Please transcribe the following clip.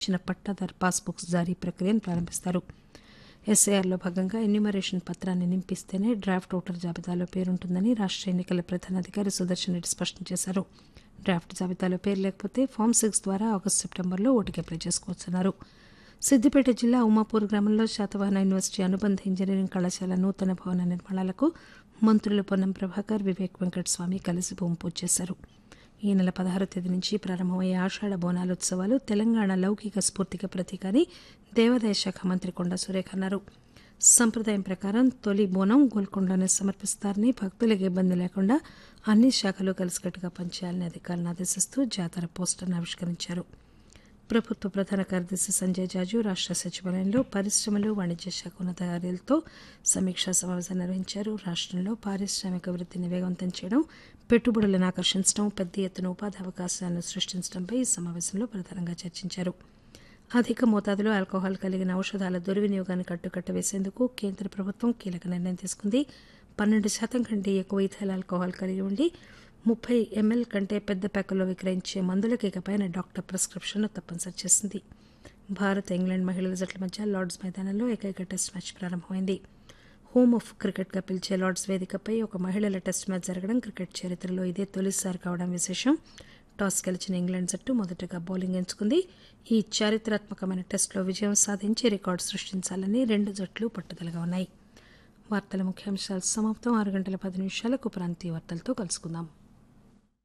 ఇచ్చిన పట్టాదారు పాస్బుక్స్ జారీ ప్రక్రియను ప్రారంభిస్తారు ఎస్ఐఆర్లో భాగంగా ఎన్యూమరేషన్ పత్రాన్ని నింపిస్తేనే డ్రాఫ్ట్ ఓటర్ జాబితాలో పేరుంటుందని రాష్ట్ర ఎన్నికల ప్రధానాధికారి సుదర్శన్ రెడ్డి స్పష్టం చేశారు డ్రాఫ్ట్ జాబితాలో పేరు లేకపోతే ఫామ్ సిక్స్ ద్వారా ఆగస్టు సెప్టెంబర్లో ఓటుకి అప్లై చేసుకోవచ్చన్నారు సిద్దిపేట జిల్లా ఉమాపూర్ గ్రామంలో శాతవాహన యూనివర్సిటీ అనుబంధ ఇంజనీరింగ్ కళాశాల నూతన భవన నిర్మాణాలకు మంత్రులు పొన్నం ప్రభాకర్ వివేక్ వెంకటస్వామి కలిసి భూమి పూజ చేశారు ఈ నెల పదహారో తేదీ నుంచి ప్రారంభమయ్యే ఆషాఢ బోనాలోత్సవాలు తెలంగాణ లౌకిక స్ఫూర్తికి ప్రతీక అని దేవాదాయ శాఖ మంత్రి కొండా సురేఖ అన్నారు సంప్రదాయం ప్రకారం తొలి బోనం గోల్కొండలోనే సమర్పిస్తారని భక్తులకు ఇబ్బంది లేకుండా అన్ని శాఖలు కలిసికట్టుగా పనిచేయాలని అధికారులను ఆదేశిస్తూ జాతర పోస్టర్ను ఆవిష్కరించారు ప్రభుత్వ ప్రధాన కార్యదర్శి సంజయ్ జాజు రాష్ట్ర సచివాలయంలో పరిశ్రమలు వాణిజ్య శాఖ ఉన్నతాధికారులతో సమీక్షా సమావేశం నిర్వహించారు రాష్ట్రంలో పారిశ్రామిక వృద్ధిని వేగవంతం చేయడం పెట్టుబడులను ఆకర్షించడం పెద్ద ఎత్తున ఉపాధి అవకాశాలను సృష్టించడంపై ఈ సమావేశంలో ప్రధానంగా చర్చించారు అధిక మోతాదులో ఆల్కహాల్ కలిగిన ఔషధాల దుర్వినియోగాన్ని కట్టుకట్ట వేసేందుకు కేంద్ర ప్రభుత్వం కీలక నిర్ణయం తీసుకుంది పన్నెండు శాతం కంటే ఎక్కువ ఇథైల్ ఆల్కహాల్ కలిగి ఉండి ముప్పై ఎంఎల్ కంటే పెద్ద ప్యాకుల్లో విక్రయించే మందులకు ఇకపైన డాక్టర్ ప్రిస్క్రిప్షన్ను తప్పనిసరి చేసింది భారత్ ఇంగ్లాండ్ మహిళల జట్ల మధ్య లార్డ్స్ మైదానంలో ఏకైక టెస్ట్ మ్యాచ్ ప్రారంభమైంది హోమ్ ఆఫ్ క్రికెట్గా పిలిచే లార్డ్స్ వేదికపై ఒక మహిళల టెస్ట్ మ్యాచ్ జరగడం క్రికెట్ చరిత్రలో ఇదే తొలిసారి కావడం విశేషం టాస్ గెలిచిన ఇంగ్లాండ్ జట్టు మొదటగా బౌలింగ్ ఎంచుకుంది ఈ చారిత్రాత్మకమైన టెస్టులో విజయం సాధించి రికార్డు సృష్టించాలని రెండు జట్లు పట్టుదలగా ఉన్నాయి వార్తల ముఖ్యాంశాలు సమాప్తం ఆరు గంటల పది నిమిషాలకు ప్రాంతీయ వార్తలతో కలుసుకుందాం